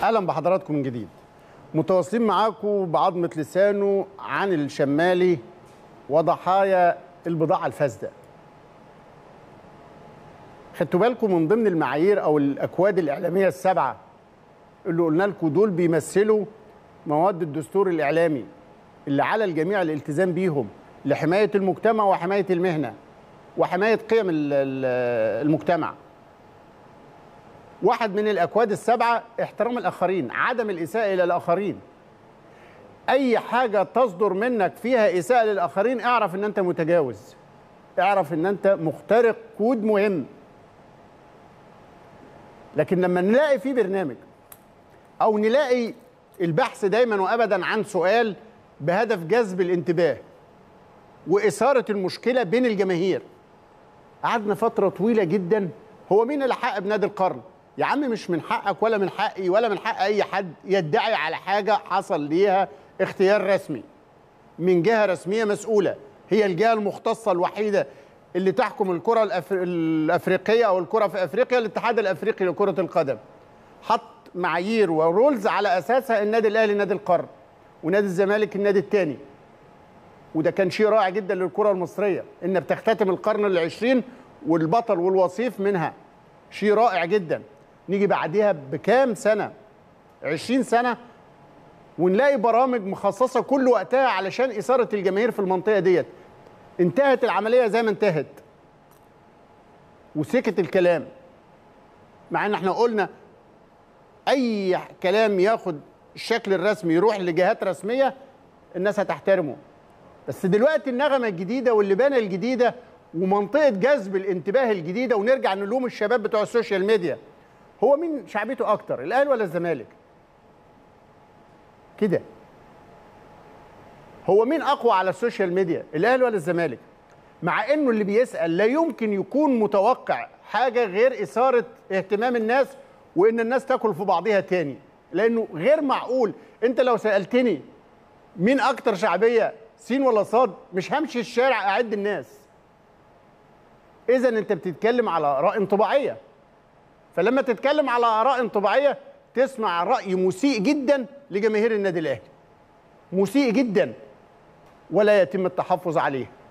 اهلا بحضراتكم من جديد متواصلين معاكم بعظمه لسانه عن الشمالي وضحايا البضاعه الفاسده خدتوا بالكم من ضمن المعايير او الاكواد الاعلاميه السبعه اللي قلنا لكم دول بيمثلوا مواد الدستور الاعلامي اللي على الجميع الالتزام بيهم لحمايه المجتمع وحمايه المهنه وحمايه قيم ال- ال- المجتمع واحد من الاكواد السبعه احترام الاخرين عدم الاساءه الى الاخرين اي حاجه تصدر منك فيها اساءه للاخرين اعرف ان انت متجاوز اعرف ان انت مخترق كود مهم لكن لما نلاقي في برنامج او نلاقي البحث دايما وابدا عن سؤال بهدف جذب الانتباه واثاره المشكله بين الجماهير قعدنا فتره طويله جدا هو مين اللي حق بنادي القرن يا عم مش من حقك ولا من حقي ولا من حق اي حد يدعي على حاجه حصل ليها اختيار رسمي من جهه رسميه مسؤوله هي الجهه المختصه الوحيده اللي تحكم الكره الأفر... الافريقيه او الكره في افريقيا الاتحاد الافريقي لكره القدم حط معايير ورولز على اساسها النادي الاهلي نادي القرن ونادي الزمالك النادي الثاني وده كان شيء رائع جدا للكره المصريه ان بتختتم القرن العشرين والبطل والوصيف منها شيء رائع جدا نيجي بعديها بكام سنه 20 سنه ونلاقي برامج مخصصه كل وقتها علشان اثاره الجماهير في المنطقه ديت انتهت العمليه زي ما انتهت وسكت الكلام مع ان احنا قلنا اي كلام ياخد الشكل الرسمي يروح لجهات رسميه الناس هتحترمه بس دلوقتي النغمه الجديده واللبانه الجديده ومنطقه جذب الانتباه الجديده ونرجع نلوم الشباب بتوع السوشيال ميديا هو مين شعبيته اكتر الاهلي ولا الزمالك كده هو مين اقوى على السوشيال ميديا الاهلي ولا الزمالك مع انه اللي بيسال لا يمكن يكون متوقع حاجه غير اثاره اهتمام الناس وان الناس تاكل في بعضها تاني لانه غير معقول انت لو سالتني مين اكتر شعبيه سين ولا صاد مش همشي الشارع اعد الناس اذا انت بتتكلم على اراء انطباعيه فلما تتكلم على اراء انطباعيه تسمع راي مسيء جدا لجماهير النادي الاهلي مسيء جدا ولا يتم التحفظ عليه